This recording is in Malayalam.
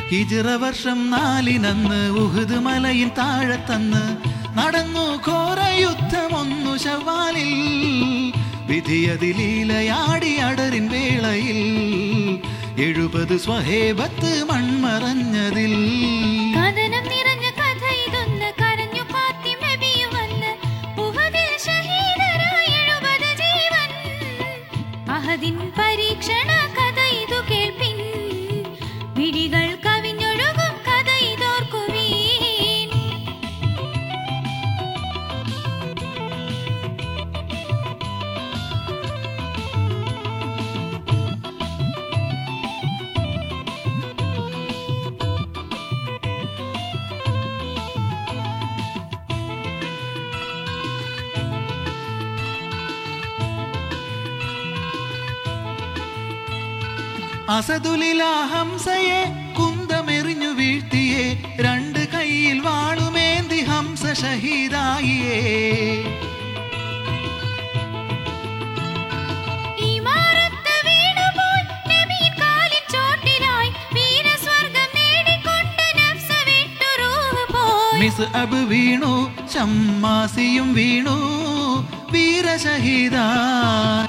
ഹിജിറ വർഷം നാലിനന്ന് ഉഹുദ് മലയിൻ താഴത്തന്ന് നടന്നു ഘോര യുദ്ധമൊന്നു ശവാലിൽ വിധിയതിലീലയാടി അടറിൻ വേളയിൽ എഴുപത് സ്വഹേബത്ത് മൺമറഞ്ഞതിൽ കഥനം നിറഞ്ഞ കഥ ഇതൊന്ന് കരഞ്ഞു ഫാത്തിമ ബിയും വന്ന് ഉഹദിൽ ഷഹീദരായി എഴുപത് ജീവൻ അഹദിൻ പരീക്ഷണ കഥ ഇതു കേൾപ്പിൻ വിഴികൾ കവിഞ്ഞൊഴുകും കഥ ഇതോർക്കുവീൻ അസതുലിലാ ഹംസയെ കുന്തമെറിഞ്ഞു വീഴ്ത്തിയേ രണ്ട് കൈയിൽ വാളുമേന്തി ഹംസ ഷഹീദായിയേ ഈമാറത്ത് വീണുപോയി നബിയിൻ കാലിൻ ചോട്ടിലായി വീരസ്വർഗം നേടിക്കൊണ്ട് നഫ്സ് വിട്ടു റൂഹ് പോയി മിസ് അബ് വീണു ഷമ്മാസിയും വീണു വീരശഹീദായി